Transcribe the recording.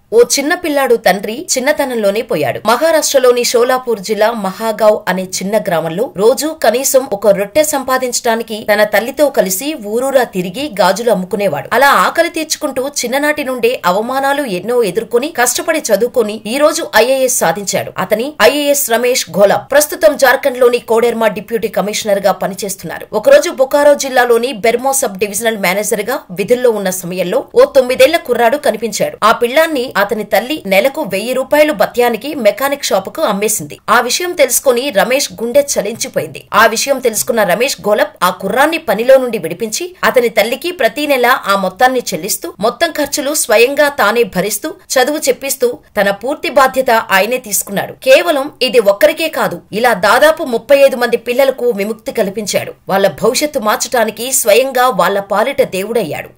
ఓ చిన్న పిల్లాడు తండ్రి చిన్నతనంలోనే పోయాడు మహారాష్ట్రలోని షోలాపూర్ జిల్లా మహాగావ్ అనే చిన్న గ్రామంలో రోజు కనీసం ఒక రొట్టె సంపాదించడానికి తన తల్లితో కలిసి ఊరూరా తిరిగి గాజులు అమ్ముకునేవాడు అలా ఆకలి తీర్చుకుంటూ చిన్ననాటి నుండే అవమానాలు ఎన్నో ఎదుర్కొని కష్టపడి చదువుకొని ఈ రోజు ఐఏఎస్ సాధించాడు అతని ఐఏఎస్ రమేష్ ఘోలా ప్రస్తుతం జార్ఖండ్ లోని కోడెర్మా డిప్యూటీ కమిషనర్ గా పనిచేస్తున్నారు ఒకరోజు బొకారో జిల్లాలోని బెర్మో సబ్ డివిజనల్ మేనేజర్ గా విధుల్లో ఉన్న సమయంలో ఓ తొమ్మిదేళ్ల కుర్రాడు కనిపించాడు ఆ పిల్లాన్ని అతని తల్లి నెలకు వెయ్యి రూపాయలు బత్యానికి మెకానిక్ షాపుకు అమ్మేసింది ఆ విషయం తెలుసుకుని రమేష్ గుండె చలించిపోయింది ఆ విషయం తెలుసుకున్న రమేష్ గోలప్ ఆ కుర్రాన్ని పనిలో నుండి విడిపించి అతని తల్లికి ప్రతి నెల ఆ మొత్తాన్ని చెల్లిస్తూ మొత్తం ఖర్చులు స్వయంగా తానే భరిస్తూ చదువు చెప్పిస్తూ తన పూర్తి బాధ్యత ఆయనే తీసుకున్నాడు కేవలం ఇది ఒక్కరికే కాదు ఇలా దాదాపు ముప్పై ఐదు మంది పిల్లలకు విముక్తి కల్పించాడు వాళ్ళ భవిష్యత్తు మార్చటానికి స్వయంగా వాళ్ళ పాలిట దేవుడయ్యాడు